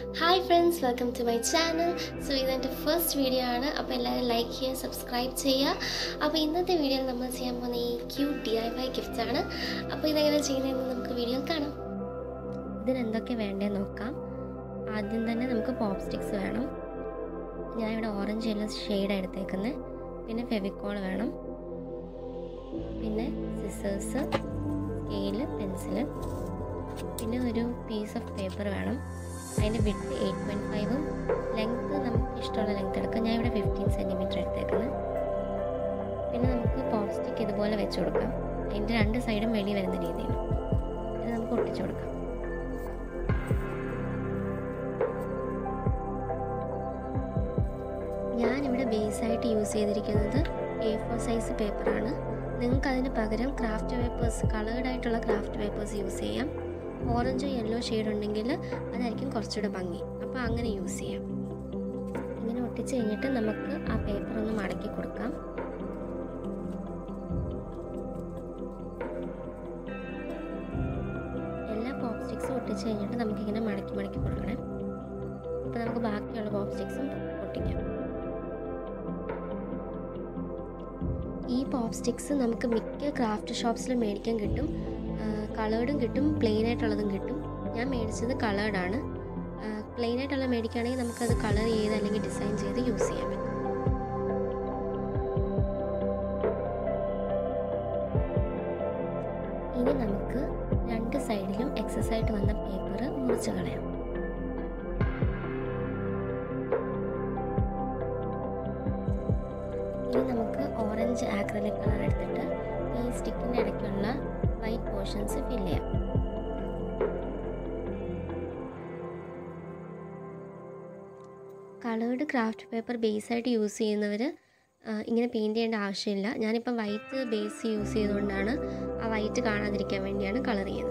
hi friends welcome to my channel so ഇതെൻ്റെ first video ആണ് അപ്പോൾ എല്ലാവരും ലൈക്ക് ചെയ്യുക സബ്സ്ക്രൈബ് ചെയ്യുക അപ്പോൾ ഇന്നത്തെ വീഡിയോയിൽ നമ്മൾ ചെയ്യാൻ പോകുന്ന ഈ cute D I Y gift ആണ് അപ്പോൾ ഇതെങ്ങനെ ചെയ്യുന്നതെന്ന് നമുക്ക് വീഡിയോയിൽ കാണാം ഇതിന് എന്തൊക്കെ വേണ്ടതെന്ന് നോക്കാം ആദ്യം തന്നെ നമുക്ക് പോപ്പ് സ്റ്റിക്സ് വേണം ഞാനിവിടെ ഓറഞ്ച് യെല്ലോ ഷെയ്ഡ് എടുത്തേക്കുന്നത് പിന്നെ ഫെവിക്കോൾ വേണം പിന്നെ സിസേഴ്സ് സ്കെയില് പെൻസില് പിന്നെ ഒരു പീസ് ഓഫ് പേപ്പർ വേണം അതിൻ്റെ വിട്ട് എയ്റ്റ് പോയിൻറ്റ് ഫൈവും ലെങ്ത്ത് നമുക്ക് ഇഷ്ടമുള്ള ലെങ്ത്ത് എടുക്കാം ഞാൻ ഇവിടെ ഫിഫ്റ്റീൻ സെൻറ്റിമീറ്റർ എടുത്തേക്കുന്നത് പിന്നെ നമുക്ക് പോപ്പ് സ്റ്റിക്ക് ഇതുപോലെ വെച്ച് കൊടുക്കാം അതിൻ്റെ രണ്ട് സൈഡും വെളി വരുന്ന രീതിയിൽ ഇത് നമുക്ക് ഒട്ടിച്ചു കൊടുക്കാം ഞാനിവിടെ ബേസായിട്ട് യൂസ് ചെയ്തിരിക്കുന്നത് എ ഫോർ സൈസ് പേപ്പറാണ് നിങ്ങൾക്ക് അതിന് പകരം ക്രാഫ്റ്റ് പേപ്പേഴ്സ് കളേർഡ് ആയിട്ടുള്ള ക്രാഫ്റ്റ് പേപ്പേഴ്സ് യൂസ് ചെയ്യാം ഓറഞ്ചോ യെല്ലോ ഷെയ്ഡ് ഉണ്ടെങ്കിൽ അതായിരിക്കും കുറച്ചുകൂടെ ഭംഗി അപ്പോൾ അങ്ങനെ യൂസ് ചെയ്യാം ഇങ്ങനെ ഒട്ടിച്ച് കഴിഞ്ഞിട്ട് നമുക്ക് ആ പേപ്പർ ഒന്ന് മടക്കി കൊടുക്കാം എല്ലാ പോപ്പ് സ്റ്റിക്സും ഒട്ടിച്ച് കഴിഞ്ഞിട്ട് നമുക്കിങ്ങനെ മടക്കി മടക്കി കൊടുക്കണേ ഇപ്പോൾ നമുക്ക് ബാക്കിയുള്ള പോപ്പ് സ്റ്റിക്സും ഒട്ടിക്കാം ഈ പോപ്പ് സ്റ്റിക്സ് നമുക്ക് മിക്ക ക്രാഫ്റ്റ് ഷോപ്സിൽ മേടിക്കാൻ കിട്ടും കളേർഡും കിട്ടും പ്ലെയിൻ ആയിട്ടുള്ളതും കിട്ടും ഞാൻ മേടിച്ചത് കളേർഡാണ് പ്ലെയിൻ ആയിട്ടുള്ള മേടിക്കുകയാണെങ്കിൽ നമുക്കത് കളർ ചെയ്ത് അല്ലെങ്കിൽ ഡിസൈൻ ചെയ്ത് യൂസ് ചെയ്യാൻ പറ്റും ഇനി നമുക്ക് രണ്ട് സൈഡിലും എക്സസ് ആയിട്ട് വന്ന പേപ്പർ മുറിച്ച് കളയാം ഇനി നമുക്ക് ഓറഞ്ച് ആക്രലിക് കളർ എടുത്തിട്ട് ഈ സ്റ്റിക്കിൻ്റെ ഇടയ്ക്കുള്ള വൈറ്റ് പോർഷൻസ് ഫിൽ ചെയ്യാം കളേർഡ് ക്രാഫ്റ്റ് പേപ്പർ ബേസായിട്ട് യൂസ് ചെയ്യുന്നവർ ഇങ്ങനെ പെയിൻറ് ചെയ്യേണ്ട ആവശ്യമില്ല ഞാനിപ്പം വൈറ്റ് ബേസ് യൂസ് ചെയ്തുകൊണ്ടാണ് ആ വൈറ്റ് കാണാതിരിക്കാൻ വേണ്ടിയാണ് കളർ ചെയ്യുന്നത്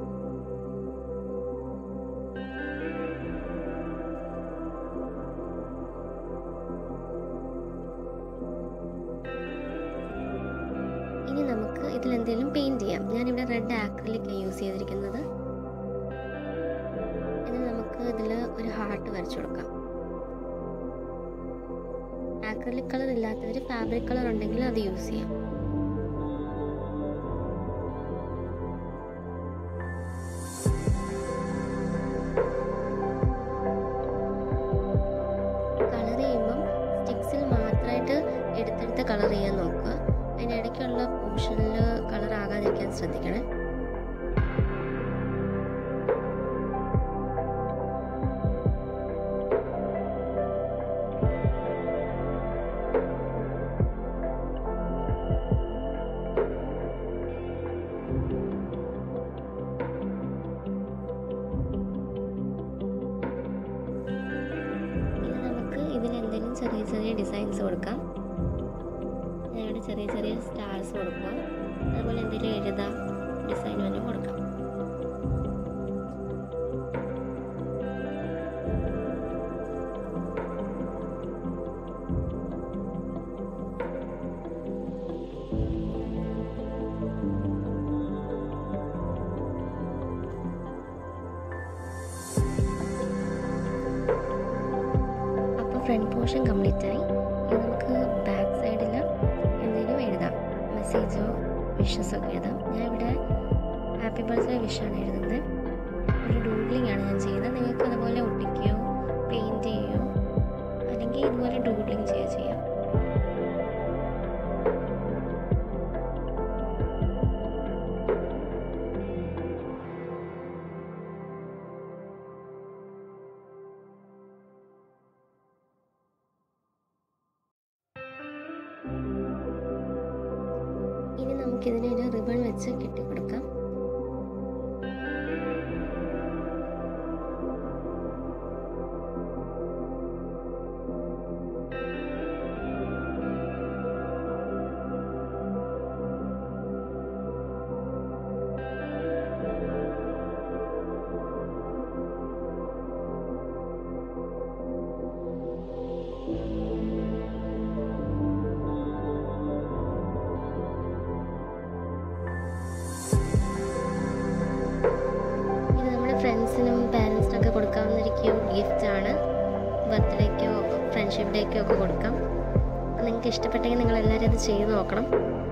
ഇനി നമുക്ക് ഇതിലെന്തെങ്കിലും പെയിൻറ് ചെയ്യാം ഞാനിവിടെ റെഡ് ആക്രിലിക് യൂസ് ചെയ്തിരിക്കുന്നത് ഇനി നമുക്ക് ഇതിൽ ഒരു ഹാർട്ട് വരച്ചു കൊടുക്കാം ആക്രിലിക് കളർ ഇല്ലാത്തവർ ഫാബ്രിക് കളർ ഉണ്ടെങ്കിൽ അത് യൂസ് ചെയ്യാം കളർ ചെയ്യുമ്പം സ്റ്റിക്സിൽ മാത്രമായിട്ട് എടുത്തെടുത്ത് കളർ ചെയ്യാൻ നോക്കുക അതിനിടയ്ക്കുള്ള പോർഷനിൽ കളർ ആകാതിരിക്കാൻ ശ്രദ്ധിക്കണേ ഇനി നമുക്ക് ഇതിൽ എന്തെങ്കിലും ചെറിയ ചെറിയ ഡിസൈൻസ് കൊടുക്കാം ഞാനിവിടെ ചെറിയ ചെറിയ സ്റ്റാർസ് കൊടുക്കുക അതുപോലെ എന്തെങ്കിലും എഴുതാം ഡിസൈൻ വല്ലതും കൊടുക്കാം അപ്പോൾ ഫ്രണ്ട് പോർഷൻ കംപ്ലീറ്റ് ആയി ഇനി നമുക്ക് ബാക്ക് സൈഡിൽ എന്തെങ്കിലും എഴുതാം മെസ്സേജോ വിഷസോ ഒക്കെ എഴുതാം ഞാൻ ഇവിടെ ഹാപ്പി ബർത്ത്ഡേ വിഷാണ് എഴുതുന്നത് ഒരു ഡൂഡ്ലിംഗ് ആണ് ഞാൻ ചെയ്യുന്നത് നിങ്ങൾക്ക് അതുപോലെ ഒട്ടിക്കുകയോ പെയിൻറ്റ് ചെയ്യുകയോ അല്ലെങ്കിൽ ഇതുപോലെ ഡൂഡ്ലിംഗ് ചെയ്യുകയോ ചെയ്യാം ഇനി നമുക്കിതിനെ ഒരു റിബൺ വെച്ച് കെട്ടിക്കൊടുക്കാം ഫ്രണ്ട്സിനും പാരൻസിനൊക്കെ ചെയ്ത് കൊടുക്കാവുന്ന ഒരു ക്യൂട്ട് ഗിഫ്റ്റാണ് ബർത്ത്ഡേക്കോ ഫ്രണ്ട്ഷിപ്പ് ഡേക്കോ ഒക്കെ കൊടുക്കാം അപ്പോൾ നിങ്ങൾക്ക് ഇഷ്ടപ്പെട്ടെങ്കിൽ നിങ്ങൾ എല്ലാവരും അത് ചെയ്ത് നോക്കണം